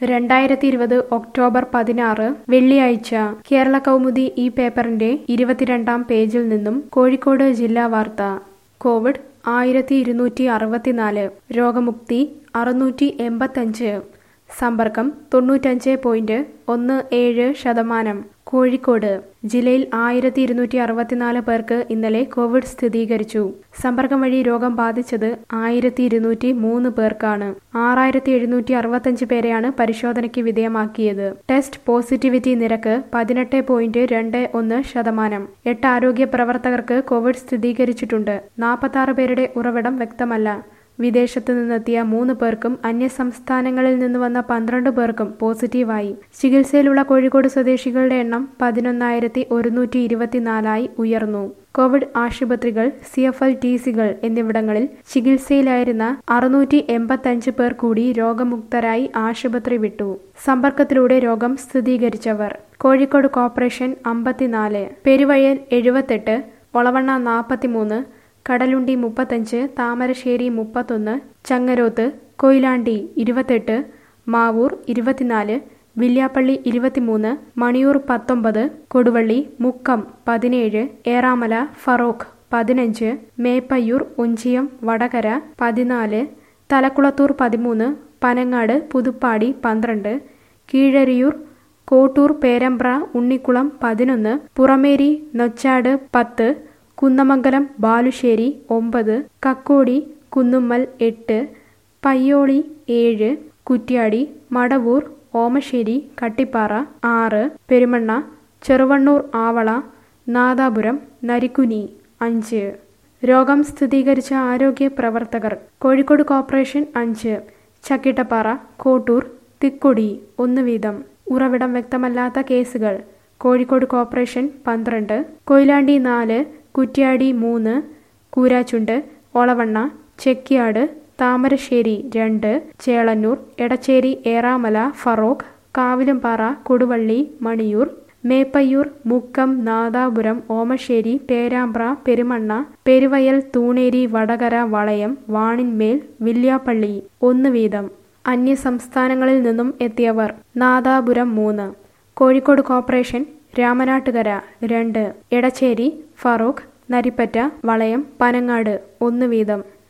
രണ്ടായിരത്തി ഇരുപത് ഒക്ടോബർ പതിനാറ് വെള്ളിയാഴ്ച കേരള കൗമുദി ഈ പേപ്പറിന്റെ ഇരുപത്തിരണ്ടാം പേജിൽ നിന്നും കോഴിക്കോട് ജില്ലാ വാർത്ത കോവിഡ് ആയിരത്തി ഇരുന്നൂറ്റി അറുപത്തിനാല് രോഗമുക്തി അറുന്നൂറ്റി എൺപത്തഞ്ച് സമ്പർക്കം തൊണ്ണൂറ്റഞ്ച് പോയിന്റ് ഒന്ന് ഏഴ് ശതമാനം കോഴിക്കോട് ജില്ലയിൽ ആയിരത്തി ഇരുന്നൂറ്റി അറുപത്തിനാല് പേർക്ക് ഇന്നലെ കോവിഡ് സ്ഥിരീകരിച്ചു സമ്പർക്കം വഴി രോഗം ബാധിച്ചത് ആയിരത്തി ഇരുന്നൂറ്റി മൂന്ന് പേർക്കാണ് ആറായിരത്തി എഴുന്നൂറ്റി അറുപത്തഞ്ച് പേരെയാണ് പരിശോധനയ്ക്ക് വിധേയമാക്കിയത് ടെസ്റ്റ് പോസിറ്റിവിറ്റി നിരക്ക് പതിനെട്ട് പോയിന്റ് രണ്ട് ഒന്ന് ശതമാനം എട്ട് ആരോഗ്യ പ്രവർത്തകർക്ക് കോവിഡ് സ്ഥിരീകരിച്ചിട്ടുണ്ട് നാൽപ്പത്തി പേരുടെ ഉറവിടം വ്യക്തമല്ല വിദേശത്ത് നിന്നെത്തിയ മൂന്ന് പേർക്കും അന്യസംസ്ഥാനങ്ങളിൽ നിന്ന് വന്ന പന്ത്രണ്ട് പേർക്കും പോസിറ്റീവായി ചികിത്സയിലുള്ള കോഴിക്കോട് സ്വദേശികളുടെ എണ്ണം പതിനൊന്നായിരത്തി ഒരുന്നൂറ്റി ഇരുപത്തിനാലായി ഉയർന്നു കോവിഡ് ആശുപത്രികൾ സി എഫ് എൽ ടി സികൾ എന്നിവിടങ്ങളിൽ ചികിത്സയിലായിരുന്ന അറുന്നൂറ്റി എൺപത്തഞ്ച് പേർ കൂടി രോഗമുക്തരായി ആശുപത്രി വിട്ടു സമ്പർക്കത്തിലൂടെ രോഗം സ്ഥിരീകരിച്ചവർ കോഴിക്കോട് കോർപ്പറേഷൻ അമ്പത്തിനാല് പെരുവയൽ എഴുപത്തെട്ട് ഒളവണ്ണ നാൽപ്പത്തിമൂന്ന് കടലുണ്ടി മുപ്പത്തഞ്ച് താമരശ്ശേരി മുപ്പത്തൊന്ന് ചങ്ങരോത്ത് കൊയിലാണ്ടി ഇരുപത്തെട്ട് മാവൂർ ഇരുപത്തിനാല് വില്യാപ്പള്ളി ഇരുപത്തിമൂന്ന് മണിയൂർ പത്തൊമ്പത് കൊടുവള്ളി മുക്കം പതിനേഴ് ഏറാമല ഫറോക്ക് പതിനഞ്ച് മേപ്പയ്യൂർ ഒഞ്ചിയം വടകര പതിനാല് തലക്കുളത്തൂർ പതിമൂന്ന് പനങ്ങാട് പുതുപ്പാടി പന്ത്രണ്ട് കീഴരിയൂർ കോട്ടൂർ പേരമ്പ്ര ഉണ്ണിക്കുളം പതിനൊന്ന് പുറമേരി നൊച്ചാട് പത്ത് കുന്നമംഗലം ബാലുശ്ശേരി ഒമ്പത് കക്കോടി കുന്നുമ്മൽ എട്ട് പയ്യോളി ഏഴ് കുറ്റ്യാടി മടവൂർ ഓമശ്ശേരി കട്ടിപ്പാറ ആറ് പെരുമണ്ണ ചെറുവണ്ണൂർ ആവള നാദാപുരം നരിക്കുനി അഞ്ച് രോഗം സ്ഥിരീകരിച്ച ആരോഗ്യ പ്രവർത്തകർ കോഴിക്കോട് കോർപ്പറേഷൻ അഞ്ച് ചക്കിട്ടപ്പാറ കോട്ടൂർ തിക്കൊടി ഒന്ന് വീതം ഉറവിടം വ്യക്തമല്ലാത്ത കേസുകൾ കോഴിക്കോട് കോർപ്പറേഷൻ പന്ത്രണ്ട് കൊയിലാണ്ടി നാല് കുറ്റ്യാടി മൂന്ന് കൂരാച്ചുണ്ട് ഒളവണ്ണ ചെക്കിയാട് താമരശ്ശേരി രണ്ട് ചേളന്നൂർ എടച്ചേരി ഏറാമല ഫറോക്ക് കാവിലുംപാറ കൊടുവള്ളി മണിയൂർ മേപ്പയ്യൂർ മുക്കം നാദാപുരം ഓമശ്ശേരി പേരാമ്പ്ര പെരുമണ്ണ പെരുവയൽ തൂണേരി വടകര വളയം വാണിന്മേൽ വില്യാപ്പള്ളി ഒന്ന് വീതം അന്യസംസ്ഥാനങ്ങളിൽ നിന്നും എത്തിയവർ നാദാപുരം മൂന്ന് കോഴിക്കോട് കോർപ്പറേഷൻ രാമനാട്ടുകര രണ്ട് എടച്ചേരി ഫറൂഖ് നരിപ്പറ്റ വളയം പനങ്ങാട് ഒന്ന് വീതം